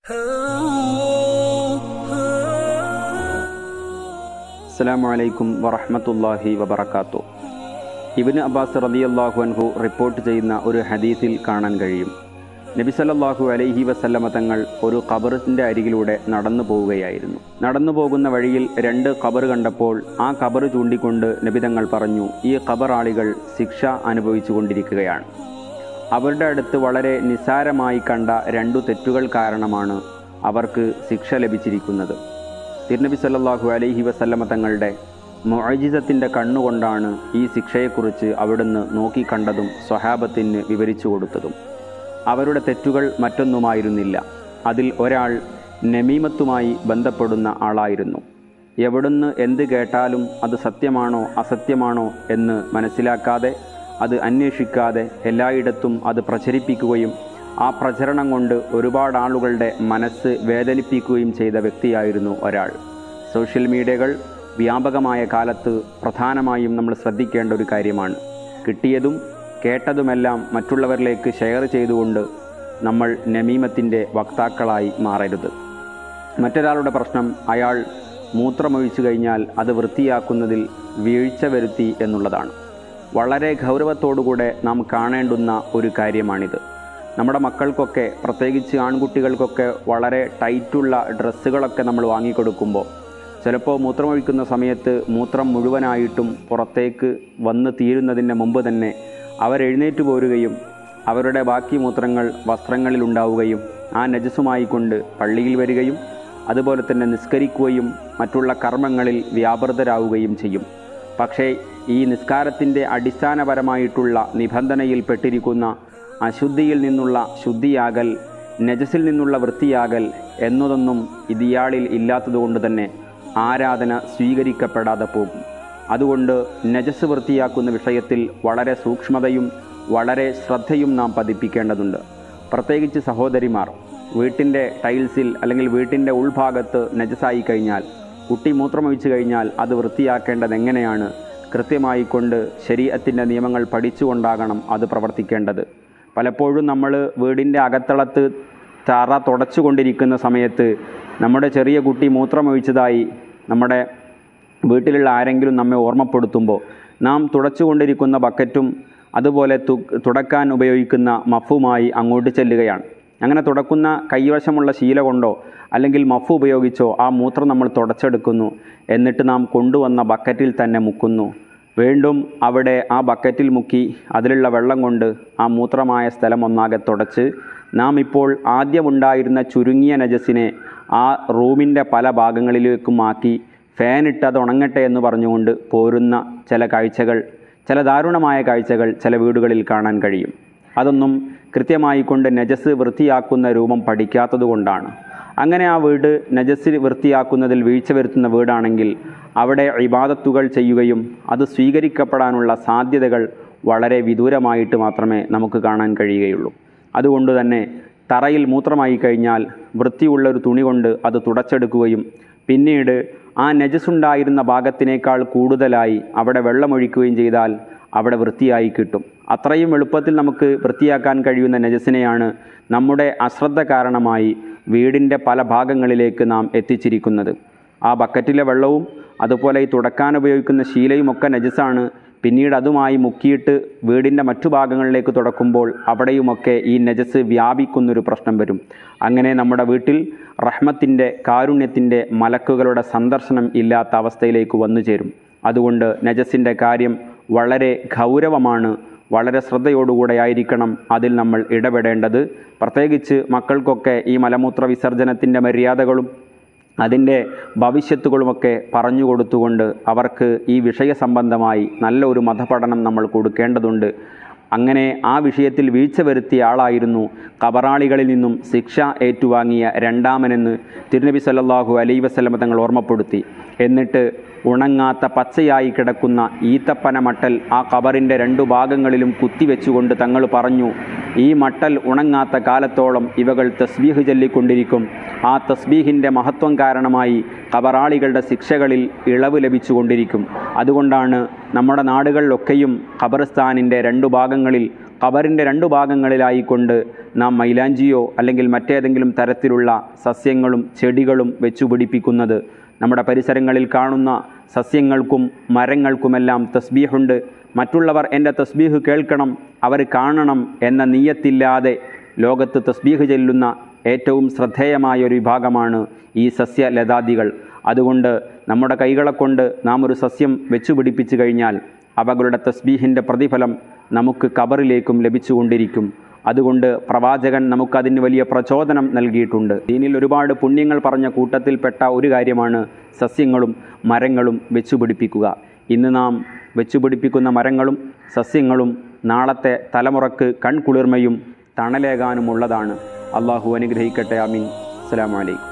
അസ്സലാമു അലൈക്കും വറഹ്മത്തുള്ളാഹി വബറകാത്തു ഇബ്നു അബ്ബാസ് റളിയല്ലാഹു അൻഹു റിപ്പോർട്ട് ചെയ്യുന്ന ഒരു ഹദീസിൽ കാണാൻ കഴിയും നബി സല്ലല്ലാഹു അലൈഹി വസല്ലമ തങ്ങൾ ഒരു ഖബറിൻ്റെ അരികിലൂടെ നടന്നു പോവുകയായിരുന്നു നടന്നു പോകുന്ന വഴിയിൽ രണ്ട് ഖബർ കണ്ടപ്പോൾ ആ ഖബർ ചൂണ്ടിക്കൊണ്ട് നബി തങ്ങൾ പറഞ്ഞു ഈ ഖബർ ആളികൾ ശിക്ഷ അനുഭവിച്ചു കൊണ്ടിരിക്കുകയാണ് അവരുടെ അടുത്ത് വളരെ നിസാരമായി കണ്ട രണ്ടു തെറ്റുകൾ കാരണമാണ് അവർക്ക് ശിക്ഷ ലഭിച്ചിരിക്കുന്നത് തിരുനബി സല്ലല്ലാഹു അലൈഹി വസല്ലമ തങ്ങളുടെ മുഅജിസത്തിൻ്റെ കണ്ണുകൊണ്ടാണ് ഈ ശിക്ഷയെക്കുറിച്ച് അവിടുന്ന് നോക്കിക്കണ്ടതും സ്വഹാബത്തിന് വിവരിച്ചു കൊടുത്തതും അവരുടെ തെറ്റുകൾ മറ്റൊന്നുമായിരുന്നില്ല അതിൽ ഒരാൾ നമീമത്തുമായി ബന്ധപ്പെടുന്ന ആളായിരുന്നു എവിടുന്ന് എന്ത് കേട്ടാലും അത് സത്യമാണോ അസത്യമാണോ എന്ന് മനസ്സിലാക്കാതെ അത് അന്വേഷിക്കാതെ എല്ലായിടത്തും അത് പ്രചരിപ്പിക്കുകയും ആ പ്രചരണം കൊണ്ട് ഒരുപാട് ആളുകളുടെ മനസ്സ് വേദനിപ്പിക്കുകയും ചെയ്ത വ്യക്തിയായിരുന്നു ഒരാൾ സോഷ്യൽ മീഡിയകൾ വ്യാപകമായ കാലത്ത് പ്രധാനമായും നമ്മൾ ശ്രദ്ധിക്കേണ്ട ഒരു കാര്യമാണ് കിട്ടിയതും കേട്ടതുമെല്ലാം മറ്റുള്ളവരിലേക്ക് ഷെയർ ചെയ്തുകൊണ്ട് നമ്മൾ നമീമത്തിൻ്റെ വക്താക്കളായി മാറരുത് മറ്റൊരാളുടെ പ്രശ്നം അയാൾ മൂത്രമൊഴിച്ചു കഴിഞ്ഞാൽ അത് വൃത്തിയാക്കുന്നതിൽ വീഴ്ച വരുത്തി എന്നുള്ളതാണ് വളരെ ഗൗരവത്തോടുകൂടെ നാം കാണേണ്ടുന്ന ഒരു കാര്യമാണിത് നമ്മുടെ മക്കൾക്കൊക്കെ പ്രത്യേകിച്ച് ആൺകുട്ടികൾക്കൊക്കെ വളരെ ടൈറ്റുള്ള ഡ്രസ്സുകളൊക്കെ നമ്മൾ വാങ്ങിക്കൊടുക്കുമ്പോൾ ചിലപ്പോൾ മൂത്രമൊഴിക്കുന്ന സമയത്ത് മൂത്രം മുഴുവനായിട്ടും പുറത്തേക്ക് വന്ന് തീരുന്നതിന് മുമ്പ് തന്നെ അവരെഴുന്നേറ്റ് പോരുകയും അവരുടെ ബാക്കി മൂത്രങ്ങൾ വസ്ത്രങ്ങളിൽ ഉണ്ടാവുകയും ആ നജസുമായി കൊണ്ട് പള്ളിയിൽ വരികയും അതുപോലെ തന്നെ നിസ്കരിക്കുകയും മറ്റുള്ള കർമ്മങ്ങളിൽ വ്യാപൃതരാവുകയും ചെയ്യും പക്ഷേ ഈ നിസ്കാരത്തിൻ്റെ അടിസ്ഥാനപരമായിട്ടുള്ള നിബന്ധനയിൽ പെട്ടിരിക്കുന്ന അശുദ്ധിയിൽ നിന്നുള്ള ശുദ്ധിയാകൽ നജസിൽ നിന്നുള്ള വൃത്തിയാകൽ എന്നതൊന്നും ഇതിയാളിൽ ഇല്ലാത്തതുകൊണ്ട് തന്നെ ആരാധന സ്വീകരിക്കപ്പെടാതെ പോകും അതുകൊണ്ട് നജസ് വൃത്തിയാക്കുന്ന വിഷയത്തിൽ വളരെ സൂക്ഷ്മതയും വളരെ ശ്രദ്ധയും നാം പതിപ്പിക്കേണ്ടതുണ്ട് പ്രത്യേകിച്ച് സഹോദരിമാർ വീട്ടിൻ്റെ ടൈൽസിൽ അല്ലെങ്കിൽ വീട്ടിൻ്റെ ഉൾഭാഗത്ത് നജസായി കഴിഞ്ഞാൽ കുട്ടി മൂത്രമൊഴിച്ചു കഴിഞ്ഞാൽ അത് വൃത്തിയാക്കേണ്ടത് എങ്ങനെയാണ് കൃത്യമായി കൊണ്ട് ശരീരത്തിൻ്റെ നിയമങ്ങൾ പഠിച്ചുകൊണ്ടാകണം അത് പ്രവർത്തിക്കേണ്ടത് പലപ്പോഴും നമ്മൾ വീടിൻ്റെ അകത്തളത്ത് തറ തുടച്ചു കൊണ്ടിരിക്കുന്ന സമയത്ത് നമ്മുടെ ചെറിയ കുട്ടി മൂത്രമൊഴിച്ചതായി നമ്മുടെ വീട്ടിലുള്ള ആരെങ്കിലും നമ്മെ ഓർമ്മപ്പെടുത്തുമ്പോൾ നാം തുടച്ചുകൊണ്ടിരിക്കുന്ന ബക്കറ്റും അതുപോലെ തു തുടക്കാൻ ഉപയോഗിക്കുന്ന മഫുമായി അങ്ങോട്ട് ചെല്ലുകയാണ് അങ്ങനെ തുടക്കുന്ന കൈവശമുള്ള ശീല കൊണ്ടോ അല്ലെങ്കിൽ മഫ് ഉപയോഗിച്ചോ ആ മൂത്രം നമ്മൾ തുടച്ചെടുക്കുന്നു എന്നിട്ട് നാം കൊണ്ടുവന്ന ബക്കറ്റിൽ തന്നെ മുക്കുന്നു വീണ്ടും അവിടെ ആ ബക്കറ്റിൽ മുക്കി അതിലുള്ള വെള്ളം കൊണ്ട് ആ മൂത്രമായ സ്ഥലം ഒന്നാകെ തുടച്ച് നാം ഇപ്പോൾ ആദ്യമുണ്ടായിരുന്ന ചുരുങ്ങിയ നജസിനെ ആ റൂമിൻ്റെ പല ഭാഗങ്ങളിലേക്കും ആക്കി ഫാനിട്ട് അത് ഉണങ്ങട്ടെ എന്ന് പറഞ്ഞുകൊണ്ട് പോരുന്ന ചില കാഴ്ചകൾ ചില ദാരുണമായ കാഴ്ചകൾ ചില വീടുകളിൽ കാണാൻ കഴിയും അതൊന്നും കൃത്യമായി കൊണ്ട് നജസ് വൃത്തിയാക്കുന്ന രൂപം പഠിക്കാത്തത് കൊണ്ടാണ് അങ്ങനെ ആ വീട് നജസ് വൃത്തിയാക്കുന്നതിൽ വീഴ്ച വരുത്തുന്ന വീടാണെങ്കിൽ അവിടെ ഇബാദത്തുകൾ ചെയ്യുകയും അത് സ്വീകരിക്കപ്പെടാനുള്ള സാധ്യതകൾ വളരെ വിദൂരമായിട്ട് മാത്രമേ നമുക്ക് കാണാൻ കഴിയുകയുള്ളൂ അതുകൊണ്ട് തന്നെ തറയിൽ മൂത്രമായി കഴിഞ്ഞാൽ വൃത്തിയുള്ള ഒരു തുണി കൊണ്ട് അത് തുടച്ചെടുക്കുകയും പിന്നീട് ആ നജസുണ്ടായിരുന്ന ഭാഗത്തിനേക്കാൾ കൂടുതലായി അവിടെ വെള്ളമൊഴിക്കുകയും ചെയ്താൽ അവിടെ വൃത്തിയായി കിട്ടും അത്രയും എളുപ്പത്തിൽ നമുക്ക് വൃത്തിയാക്കാൻ കഴിയുന്ന നജസിനെയാണ് നമ്മുടെ അശ്രദ്ധ കാരണമായി വീടിൻ്റെ പല ഭാഗങ്ങളിലേക്ക് നാം എത്തിച്ചിരിക്കുന്നത് ആ ബക്കറ്റിലെ വെള്ളവും അതുപോലെ ഈ തുടക്കാൻ ഉപയോഗിക്കുന്ന ശീലയുമൊക്കെ നജസാണ് പിന്നീട് അതുമായി മുക്കിയിട്ട് വീടിൻ്റെ മറ്റു ഭാഗങ്ങളിലേക്ക് തുടക്കുമ്പോൾ അവിടെയുമൊക്കെ ഈ നജസ് വ്യാപിക്കുന്നൊരു പ്രശ്നം വരും അങ്ങനെ നമ്മുടെ വീട്ടിൽ റഹ്മത്തിൻ്റെ കാരുണ്യത്തിൻ്റെ മലക്കുകളുടെ സന്ദർശനം ഇല്ലാത്ത അവസ്ഥയിലേക്ക് വന്നു ചേരും അതുകൊണ്ട് നജസിൻ്റെ കാര്യം വളരെ ഗൗരവമാണ് വളരെ ശ്രദ്ധയോടുകൂടെ ആയിരിക്കണം അതിൽ നമ്മൾ ഇടപെടേണ്ടത് പ്രത്യേകിച്ച് മക്കൾക്കൊക്കെ ഈ മലമൂത്ര വിസർജനത്തിൻ്റെ മര്യാദകളും അതിൻ്റെ ഭവിഷ്യത്തുകളുമൊക്കെ പറഞ്ഞു കൊടുത്തുകൊണ്ട് അവർക്ക് ഈ വിഷയ സംബന്ധമായി നല്ല ഒരു മതപഠനം നമ്മൾ കൊടുക്കേണ്ടതുണ്ട് അങ്ങനെ ആ വിഷയത്തിൽ വീഴ്ച വരുത്തിയ ആളായിരുന്നു കബറാളികളിൽ നിന്നും ശിക്ഷ ഏറ്റുവാങ്ങിയ രണ്ടാമനെന്ന് തിരുനബി സല്ലല്ലാഹു അലൈ വസല്ലമ തങ്ങൾ ഓർമ്മപ്പെടുത്തി എന്നിട്ട് ഉണങ്ങാത്ത പച്ചയായി കിടക്കുന്ന ഈത്തപ്പന മട്ടൽ ആ കബറിൻ്റെ രണ്ടു ഭാഗങ്ങളിലും കുത്തിവെച്ചുകൊണ്ട് തങ്ങൾ പറഞ്ഞു ഈ മട്ടൽ ഉണങ്ങാത്ത കാലത്തോളം ഇവകൾ തസ്ബീഹ് ചൊല്ലിക്കൊണ്ടിരിക്കും ആ തസ്ബീഹിൻ്റെ മഹത്വം കാരണമായി കബറാളികളുടെ ശിക്ഷകളിൽ ഇളവ് ലഭിച്ചുകൊണ്ടിരിക്കും അതുകൊണ്ടാണ് നമ്മുടെ നാടുകളിലൊക്കെയും ഖബർസ്ഥാനിൻ്റെ രണ്ടു ഭാഗങ്ങളിൽ ഖബറിൻ്റെ രണ്ടു ഭാഗങ്ങളിലായിക്കൊണ്ട് നാം മൈലാഞ്ചിയോ അല്ലെങ്കിൽ മറ്റേതെങ്കിലും തരത്തിലുള്ള സസ്യങ്ങളും ചെടികളും വെച്ചു പിടിപ്പിക്കുന്നത് നമ്മുടെ പരിസരങ്ങളിൽ കാണുന്ന സസ്യങ്ങൾക്കും മരങ്ങൾക്കുമെല്ലാം തസ്ബീഹുണ്ട് മറ്റുള്ളവർ എൻ്റെ തസ്ബീഹ് കേൾക്കണം അവർ കാണണം എന്ന നീയത്തില്ലാതെ ലോകത്ത് തസ്ബീഹ് ചെല്ലുന്ന ഏറ്റവും ശ്രദ്ധേയമായ ഒരു വിഭാഗമാണ് ഈ സസ്യലതാദികൾ അതുകൊണ്ട് നമ്മുടെ കൈകളെ കൊണ്ട് നാം ഒരു സസ്യം വെച്ചു പിടിപ്പിച്ചു കഴിഞ്ഞാൽ അവകളുടെ തസ്ബീഹിൻ്റെ പ്രതിഫലം നമുക്ക് കബറിലേക്കും ലഭിച്ചുകൊണ്ടിരിക്കും അതുകൊണ്ട് പ്രവാചകൻ നമുക്കതിന് വലിയ പ്രചോദനം നൽകിയിട്ടുണ്ട് ദീനിൽ ഒരുപാട് പുണ്യങ്ങൾ പറഞ്ഞ കൂട്ടത്തിൽപ്പെട്ട ഒരു കാര്യമാണ് സസ്യങ്ങളും മരങ്ങളും വെച്ചുപിടിപ്പിക്കുക ഇന്ന് നാം വെച്ചുപിടിപ്പിക്കുന്ന മരങ്ങളും സസ്യങ്ങളും നാളത്തെ തലമുറക്ക് കൺകുളിർമയും തണലേകാനുമുള്ളതാണ് അള്ളാഹു അനുഗ്രഹിക്കട്ടെ അമീൻ അസ്സലാമു അലൈക്കും